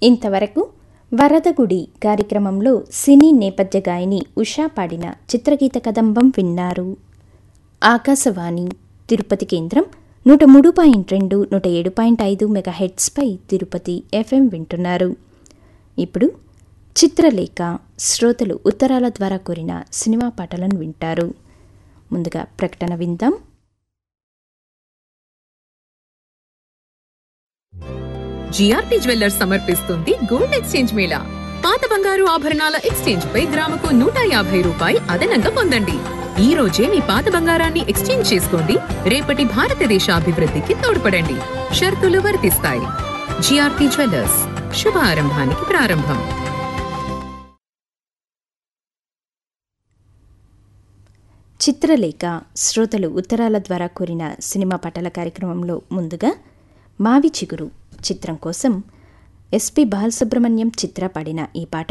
ఇంతవరకు వరదగుడి కార్యక్రమంలో సినీ నేపథ్య గాయని ఉషా పాడిన చిత్రగీత కదంబం విన్నారు ఆకాశవాణి తిరుపతి కేంద్రం నూట మూడు పాయింట్ రెండు నూట ఏడు పాయింట్ ఐదు మెగా హెడ్స్పై తిరుపతి ఎఫ్ఎం వింటున్నారు ఇప్పుడు చిత్రలేఖ శ్రోతలు ఉత్తరాల ద్వారా కోరిన సినిమా పాటలను వింటారు ముందుగా ప్రకటన విందాం జిఆర్పి జ్యువెల్లర్స్ సమర్పిస్తుంది గోల్డ్ ఎక్స్చేంజ్ మేళా పాత బంగారు ఆభరణాల ఎక్స్చేంజ్ పై గ్రాముకు నూట యాభై రూపాయి అదనంగా పొందండి ఈ రోజే మీ పాత బంగారాన్ని ఎక్స్చేంజ్ చేసుకోండి రేపటి భారతదేశ అభివృద్ధికి తోడ్పడండి షరతులు వర్తిస్తాయి జిఆర్పి జ్యువెల్లర్స్ శుభ ఆరంభానికి ప్రారంభం చిత్రలేఖ శ్రోతలు ఉత్తరాల ద్వారా కోరిన సినిమా పాటల కార్యక్రమంలో ముందుగా మావి చిగురు చిత్రం కోసం ఎస్పి బాలసుబ్రహ్మణ్యం చిత్ర పాడిన ఈ పాట